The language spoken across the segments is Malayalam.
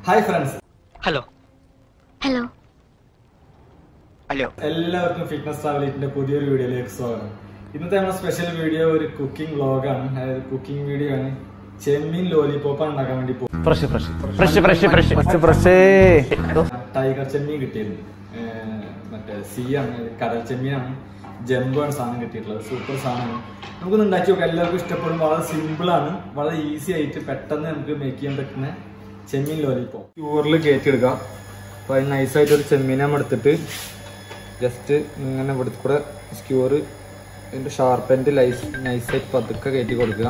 Hi friends hello hello hello എല്ലാവർക്കും ഫിറ്റ്നസ് ട്രാവലിന്റെ പുതിയൊരു വീഡിയോയിലേക്ക് സ്വാഗതം ഇന്നത്തെ നമ്മുടെ സ്പെഷ്യൽ വീഡിയോ ഒരു കുക്കിംഗ് വ്ളോഗാണ് അതായത് കുക്കിംഗ് വീഡിയോ ആണ് ചെമ്മീൻ ലോലിപോപ്പ് ഉണ്ടാക്കാൻ വേണ്ടി പോകും fresh fresh fresh fresh fresh fresh fresh tiger ചെമ്മീൻ കിട്ടിയിരുന്നു ഏർ മറ്റേ സീ ആണ് കടൽ ചെമ്മീനാണ് ജംബോ ആണ് സാധനം കിട്ടിയിട്ടുള്ളത് സൂപ്പർ സാധനമാണ് നമുക്കൊന്ന് ഉണ്ടാക്കി നോക്കാം എല്ലാവർക്കും ഇഷ്ടപ്പെടും വളരെ സിമ്പിൾ ആണ് വളരെ ഈസി ആയിട്ട് പെട്ടെന്ന് നമുക്ക് മേക്ക് ചെയ്യാൻ പറ്റുന്ന ചെമ്മീൻ ലോലിപോപ്പ് പ്യൂറിൽ കയറ്റിയെടുക്കുക അപ്പോൾ അതിന് നൈസായിട്ട് ഒരു ചെമ്മീനെ നമ്മൾ എടുത്തിട്ട് ജസ്റ്റ് ഇങ്ങനെ ഇവിടെ കൂടെ സ്ക്യൂർ ഇതിൻ്റെ ഷാർപ്പൻ്റെ ലൈസ് നൈസായിട്ട് പതുക്കെ കയറ്റി കൊടുക്കുക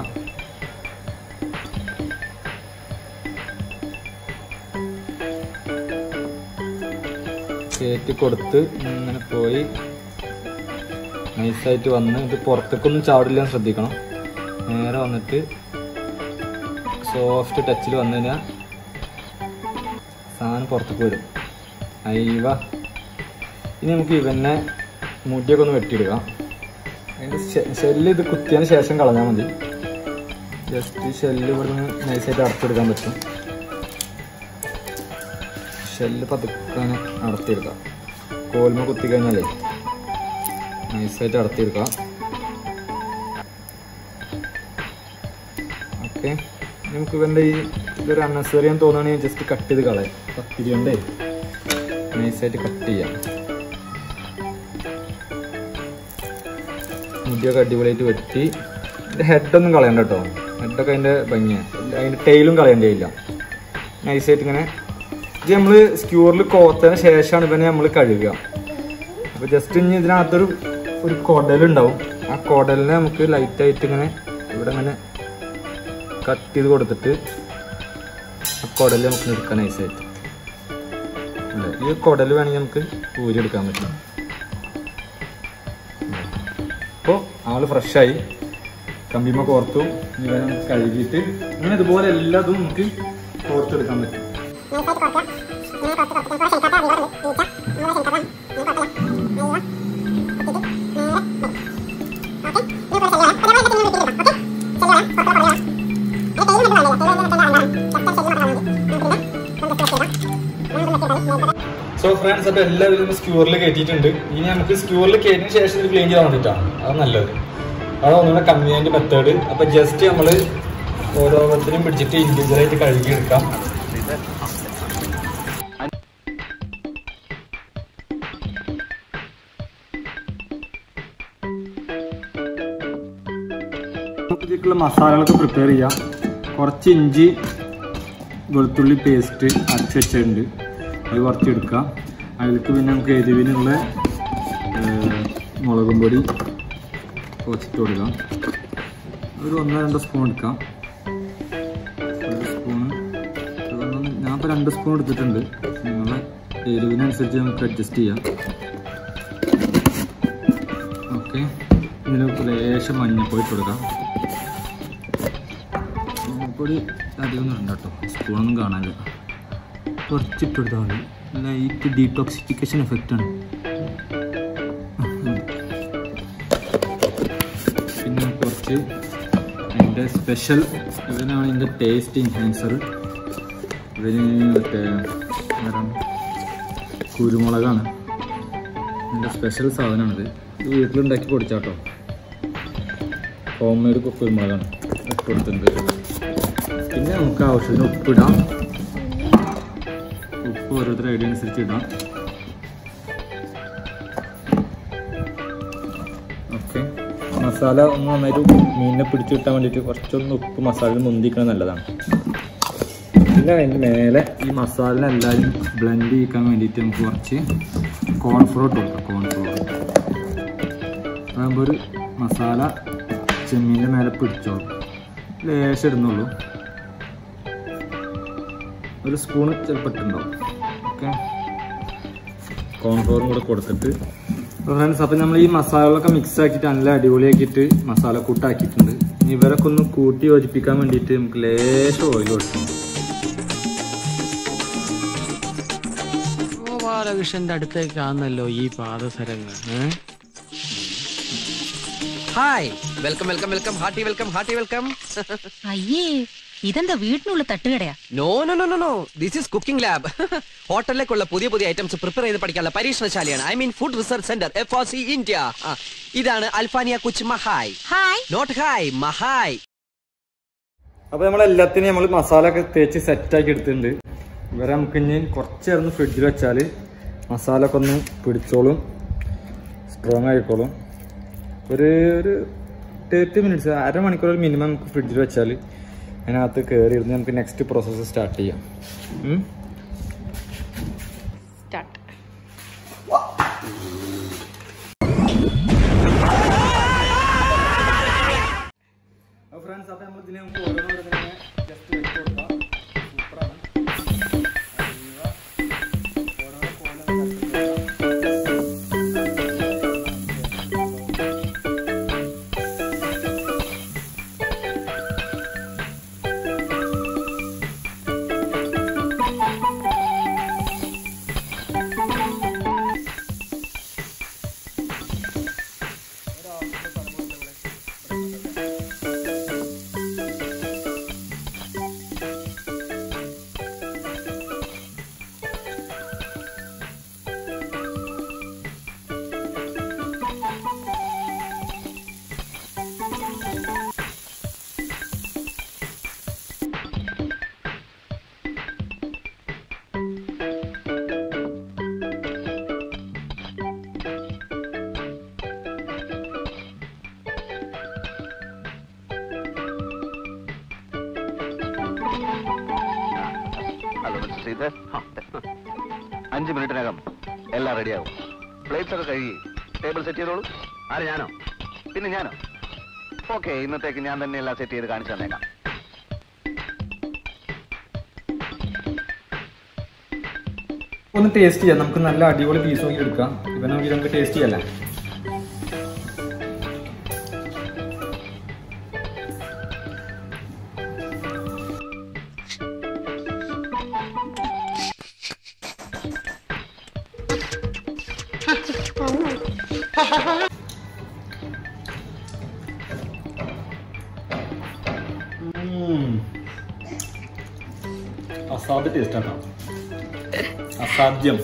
കയറ്റി കൊടുത്ത് ഇങ്ങനെ പോയി നൈസായിട്ട് വന്ന് ഇത് പുറത്തേക്കൊന്നും ചാടില്ല ശ്രദ്ധിക്കണം നേരെ വന്നിട്ട് സോഫ്റ്റ് ടച്ചിൽ വന്നു കഴിഞ്ഞാൽ സാധനം പുറത്തേക്ക് വരും അയ്യവ ഇനി നമുക്ക് ഇവനെ മുടിയൊക്കെ ഒന്ന് വെട്ടിയിടുക അതിൻ്റെ ഷെല്ല് ഇത് കുത്തിയതിന് ശേഷം കളഞ്ഞാൽ മതി ജസ്റ്റ് ഷെല്ല് ഇവിടുന്ന് നൈസായിട്ട് അടച്ചെടുക്കാൻ പറ്റും ഷെല്ല് പതുക്കാനെ അടത്തിയെടുക്കാം കോൽമ കുത്തി കഴിഞ്ഞാലേ നൈസായിട്ട് അടത്തിയെടുക്കാം ഓക്കെ നമുക്ക് ഇവൻ്റെ ഈ ഇതൊരു അൺനെസറി എന്ന് തോന്നുകയാണെങ്കിൽ ജസ്റ്റ് കട്ട് ചെയ്ത് കളയാം കത്തിരി കൊണ്ടേ നൈസായിട്ട് കട്ട് ചെയ്യാം മുടിയൊക്കെ അടിപൊളിയായിട്ട് വെട്ടി ഇതിൻ്റെ ഹെഡൊന്നും കളയണ്ട കേട്ടോ ഹെഡൊക്കെ അതിൻ്റെ ഭംഗിയാണ് അതിൻ്റെ ടെയിലും കളയേണ്ടതില്ല നൈസായിട്ട് ഇങ്ങനെ ഇത് നമ്മൾ സ്ക്യൂറിൽ കോത്തതിന് ശേഷമാണ് ഇവനെ നമ്മൾ കഴുകുക അപ്പോൾ ജസ്റ്റ് ഇനി ഇതിനകത്തൊരു ഒരു കുടലുണ്ടാവും ആ കുടലിനെ നമുക്ക് ലൈറ്റായിട്ട് ഇങ്ങനെ ഇവിടെ ഇങ്ങനെ കട്ട് ചെയ്ത് കൊടുത്തിട്ട് ആ കുടൽ നമുക്ക് എടുക്കാൻ നൈസായിട്ട് അല്ലേ ഈ കുടൽ വേണമെങ്കിൽ നമുക്ക് ഊരിയെടുക്കാൻ പറ്റും അപ്പോൾ ആള് ഫ്രഷായി കമ്പിമ കോർത്തു ഇവനെ കഴുകിയിട്ട് ഇങ്ങനെ ഇതുപോലെ എല്ലാതും നമുക്ക് കോർത്തെടുക്കാൻ പറ്റും സോ ഫ്രണ്ട്സ് അപ്പൊ എല്ലാവരും സ്ക്യൂറിൽ കയറ്റിയിട്ടുണ്ട് ഇനി നമുക്ക് സ്ക്യൂറിൽ കയറ്റിന് ശേഷം ഇത് ക്ലീൻ ചെയ്യാൻ വേണ്ടിയിട്ടാണ് അത് നല്ലത് അതാണ് ഒന്നുകൂടെ കൺവീനിയന്റ് മെത്തേഡ് അപ്പൊ ജസ്റ്റ് നമ്മൾ ഓരോരുത്തരും പിടിച്ചിട്ട് ഇൻഡിവിജ്വലായിട്ട് കഴുകിയെടുക്കാം ഇതിലേക്കുള്ള മസാലകളൊക്കെ പ്രിപ്പയർ ചെയ്യാം കുറച്ച് ഇഞ്ചി വെളുത്തുള്ളി പേസ്റ്റ് അരച്ച് വെച്ചിട്ടുണ്ട് അത് കുറച്ച് എടുക്കുക അതിലേക്ക് പിന്നെ നമുക്ക് എരിവിനുള്ള ഏർ, മുളകും പൊടി കുറച്ചിട്ട് കൊടുക്കാം ഒരു ഒന്നോ രണ്ടോ സ്പൂൺ എടുക്കാം ഒരു സ്പൂണ് അതൊന്നും ഞാൻ ഇപ്പോൾ രണ്ട് സ്പൂൺ എടുത്തിട്ടുണ്ട് നിങ്ങളെ എരിവിനനുസരിച്ച് നമുക്ക് അഡ്ജസ്റ്റ് ചെയ്യാം ഓക്കെ ഇതിലേക്ക് ലേശം മഞ്ഞപ്പൊടി ഇട്ട് കൊടുക്കാം മഞ്ഞപ്പൊടി അധികമൊന്നും ഇടണ്ട കേട്ടോ സ്പൂണൊന്നും കാണാനില്ല കുറച്ചിട്ട് കൊടുത്താൽ മതി ലൈറ്റ് ഡീടോക്സിഫിക്കേഷൻ എഫക്റ്റ് ആണ് പിന്നെ കുറച്ച് എൻ്റെ സ്പെഷ്യൽ ഇതിനാണ് എൻ്റെ ടേസ്റ്റ് ഇൻഹാൻസർ ഇതിന് മറ്റേ വേറെ കുരുമുളകാണ് എൻ്റെ സ്പെഷ്യൽ സാധനമാണിത് ഇത് വീട്ടിലുണ്ടാക്കി പൊടിച്ചാട്ടോ ഹോം മെയ്ഡ് കുരുമുളകാണ് ഇട്ട് കൊടുത്തിട്ടുണ്ട് പിന്നെ നമുക്ക് ആവശ്യത്തിന് ഉപ്പിടാം ഉപ്പ് ഓരോരുത്തർ ഐഡിയ അനുസരിച്ച് ഇടാം ഓക്കെ മസാല ഒന്ന് നന്നായിട്ട് മീനിനെ പിടിച്ചു കിട്ടാൻ വേണ്ടിയിട്ട് കുറച്ചൊന്ന് ഉപ്പ് മസാല മുന്തിക്കണം നല്ലതാണ് പിന്നെ അതിൻ്റെ മേലെ ഈ മസാല എല്ലാവരും ബ്ലെൻഡ് ചെയ്യിക്കാൻ വേണ്ടിയിട്ട് നമുക്ക് കുറച്ച് കോൺഫ്ലോർ ഇട്ട് കൊടുക്കാം കോൺഫ്ലോർ അതാകുമ്പോൾ ഒരു മസാല ചെമ്മീൻ്റെ മേലെ പിടിച്ചോളും ലേശം ഇടുന്നുള്ളൂ ഒരു സ്പൂണ് ചിലപ്പോൾ ഇട്ടുണ്ടാവും ഓക്കെ കോൺഫ്ലോറും കൂടെ കൊടുത്തിട്ട് ഫ്രണ്ട്സ് അപ്പം നമ്മൾ ഈ മസാലകളൊക്കെ മിക്സ് ആക്കിയിട്ട് നല്ല അടിപൊളിയാക്കിയിട്ട് മസാല കൂട്ടാക്കിയിട്ടുണ്ട് ഇനി ഇവരൊക്കെ ഒന്ന് കൂട്ടി യോജിപ്പിക്കാൻ വേണ്ടിയിട്ട് നമുക്ക് ലേശം ഓയിൽ കൊടുക്കണം ഗോപാലകൃഷ്ണന്റെ അടുത്തേക്കാണല്ലോ ഈ പാദസരങ്ങൾ ഏ? Hi welcome welcome welcome hearty welcome hearty welcome അയ്യേ ഇതെന്താ വീട്ടിനുള്ള തട്ടുകടയാ no no no no no this is cooking lab ഹോട്ടലിലേക്കുള്ള പുതിയ പുതിയ ഐറ്റംസ് പ്രിപ്പയർ ചെയ്ത് പഠിക്കാനുള്ള പരീക്ഷണശാലയാണ് I mean food research centre F R C India ഇതാണ് അൽഫാനിയ കുച്ച് മഹായ് ഹായ് നോട്ട് ഹായ് മഹായ് അപ്പോൾ നമ്മളെല്ലാത്തിനും നമ്മൾ മസാല ഒക്കെ തേച്ച് സെറ്റാക്കി എടുത്തിട്ടുണ്ട് ഇവരെ നമുക്ക് ഇനി കുറച്ച് നേരം ഫ്രിഡ്ജിൽ വെച്ചാൽ മസാല ഒക്കെ ഒന്ന് പിടിച്ചോളും സ്ട്രോങ് ആയിക്കോളും ഒരു ഒരു തേർട്ടി മിനിറ്റ്സ് അരമണിക്കൂർ മിനിമം നമുക്ക് ഫ്രിഡ്ജിൽ വെച്ചാൽ അതിനകത്ത് കയറി ഇരുന്ന് നമുക്ക് നെക്സ്റ്റ് പ്രോസസ്സ് സ്റ്റാർട്ട് ചെയ്യാം ഉം? അപ്പോൾ ഫ്രണ്ട്സ് അപ്പോൾ നമ്മൾ ഇതിനെ നമുക്ക് ഓരോന്നോരോന്നിങ്ങനെ just വെച്ച് കൊടുക്കാം. സൂപ്പറാണ്. അയ്യോ. ഓരോരോ കോലം കട്ട് ചെയ്താ. ഹലോ മിസ്റ്റർ ശ്രീധർ അഞ്ച് മിനിറ്റിനകം എല്ലാം റെഡിയാവും പ്ലേറ്റ്സ് ഒക്കെ കഴുകി ടേബിൾ സെറ്റ് ചെയ്തോളൂ ആര് ഞാനോ പിന്നെ ഞാനോ ഓക്കെ ഇന്നത്തേക്ക് ഞാൻ തന്നെ എല്ലാം സെറ്റ് ചെയ്ത് കാണിച്ചു തന്നേക്കാം ഒന്ന് ടേസ്റ്റ് ചെയ്യാം നമുക്ക് നല്ല അടിപൊളി പീസ് നോക്കി എടുക്കാം ഇവനെ നോക്കി നമുക്ക് ടേസ്റ്റ് ചെയ്യാല്ലേ അസാധ്യ ടേസ്റ്റ് ആട്ടോ അസാധ്യം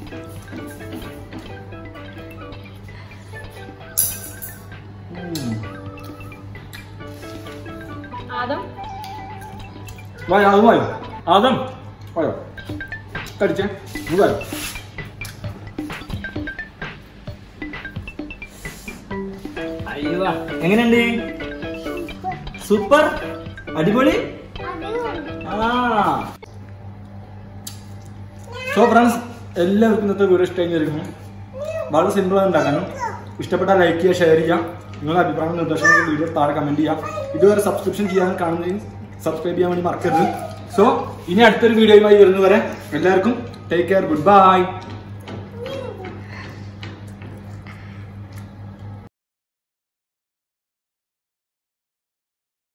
വായോ അത് വായോ ആദം വായോ കടിച്ചേ ഇത് വായോ അയ്യോ എങ്ങനെയുണ്ട് സൂപ്പർ അടിപൊളി ആ സോ ഫ്രണ്ട്സ് എല്ലാവർക്കും ഇന്നത്തെ വീഡിയോ ഇഷ്ടമായി വിചാരിക്കുന്നു വളരെ സിമ്പിൾ ആണ് ഉണ്ടാക്കാനും ഇഷ്ടപ്പെട്ടാൽ ലൈക്ക് ചെയ്യുക ഷെയർ ചെയ്യാം നിങ്ങളുടെ അഭിപ്രായം നിർദ്ദേശങ്ങൾ വീഡിയോ താഴെ കമന്റ് ചെയ്യാം ഇതുവരെ സബ്സ്ക്രിപ്ഷൻ ചെയ്യാൻ കാണുന്നതിന് സബ്സ്ക്രൈബ് ചെയ്യാൻ വേണ്ടി മറക്കരുത് സോ ഇനി അടുത്തൊരു വീഡിയോയുമായി വരുന്നവരെ എല്ലാവർക്കും ടേക്ക് കെയർ ഗുഡ് ബൈ